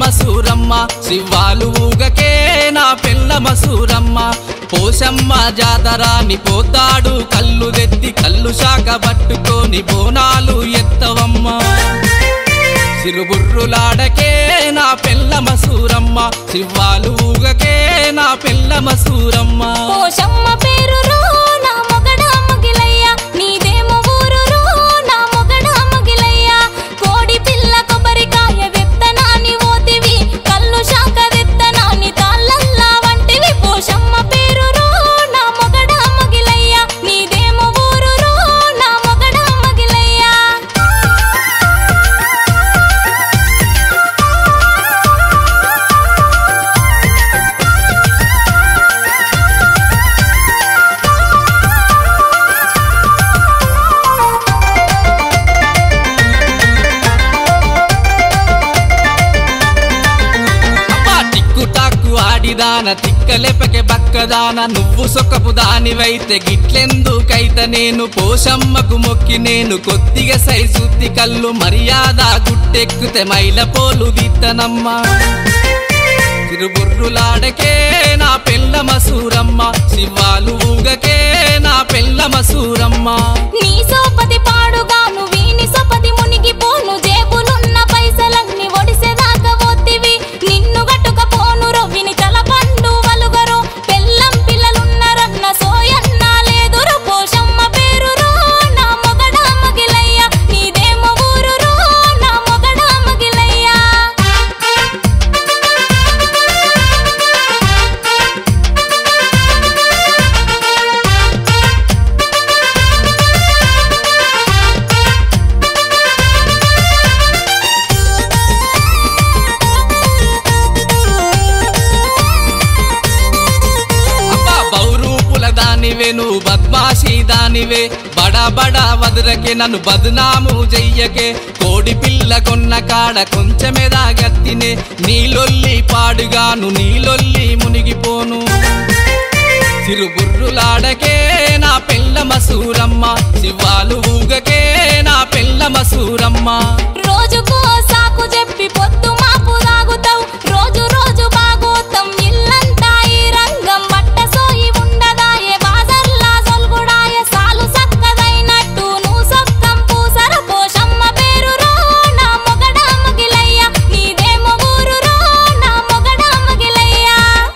మసూరమ్మ శివాలు ఊగకే నా పిల్ల మసూరమ్మ పోషమ్మ జాతరాని పోతాడు కళ్ళు దెత్తి కళ్ళు శాఖ పట్టుకొని బోనాలు ఎత్తవమ్మ సిరుబుర్రులాడకే నా పిల్ల మసూరమ్మ శివాలు ఊగకే నా పిల్ల మసూరమ్మ పోషమ్మ పేరు రో నా మొగడ మొగిలయ్య నీదేమో ఊరు రో నా మొగడ మొగిలయ్య కోడి పిల్ల కొబ్బరికాయ విత్తనాన్ని ఓతివి కళ్ళు శాఖ విత్తనాన్ని తాళ్ళల్లా వంటివి పోషమ్మ పేరు రో నా మొగడ మొగిలయ్య నీదేమో ఊరు రో నా మొగడ మొగిలయ్య అబ్బా టిక్కు టాక్కు ఆడిదాన తిక్కలెపకె బక్కదాన నువ్వు సొక్కపు దానివైతే గిట్లెందుకైతే నేను పోషమ్మకు మొక్కి నేను కొద్దిగా సైజుత్తి కళ్ళు మర్యాద గుట్టెక్కుతే మైల పోలు దిత్తనమ్మ తిరుబుర్రులాడకే నా పిల్ల మసూరమ్మ శివాలు ఊగకే నా పిల్ల మసూరమ్మ నీ సోపతి పాడుగాను వీని సోపతి మునిగిపోను జేబులున్న పైసలన్నీ ఒడిసెదాకా పోతివి నిన్ను గట్టుకపోను రొవ్విని తల పండు వలుగరు పెళ్ళం పిల్లలున్నరన్న సోయన్న లేదురు పోషమ్మ పేరు రో నా మొగడ మగిలయ్య నీదేమో ఊరు రో నా మొగడ మగిలయ్య అబ్బా బౌరూపుల దానివే నువ్వు బద్మాషి దానివే బడా బడా వదరకే నన్ను బదునాము చెయ్యకే కోడి పిల్ల కొన్న కాడ కొంచెమే దాగత్తినే నీలొల్లి పాడుగాను నీలొల్లి మునిగిపోను సిరుబుర్రులాడకే నా పిల్ల మసూరమ్మ శివాలు ఊగకే నా పిల్ల మసూరమ్మ రోజుకో సాకు చెప్పి పొద్దు మాపు తాగుతావు రోజు రోజు బాగోతం ఇల్లంతా ఈ రంగం బట్ట సోయి ఉండదాయే బాజర్లా సొల్గుడాయ సాలు సక్కదైనట్టు నువ్వు సొక్కం పూసర పోషమ్మ పేరు రో నా మొగడ మగిలయ్య నీదేమో ఊరు రో నా మొగడ మగిలయ్య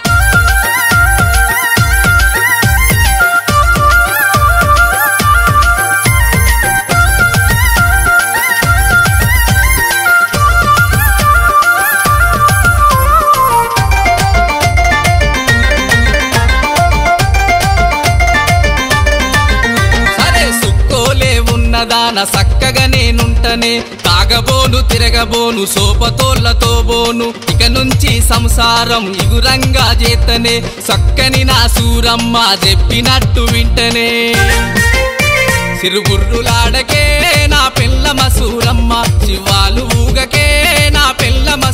సరే సుక్కోలే ఉన్నదాన సక్కగా నేనుంటనే తాగబోను తిరగబోను సోపతోళ్లతో బోను ఇక నుంచి సంసారం ఇగురంగా చేతనే సక్కని నా సూరమ్మ చెప్పినట్టు వింటనే సిరుబుర్రులాడకే నా పిల్ల మసూరమ్మ శివాలు ఊగకే నా పిల్ల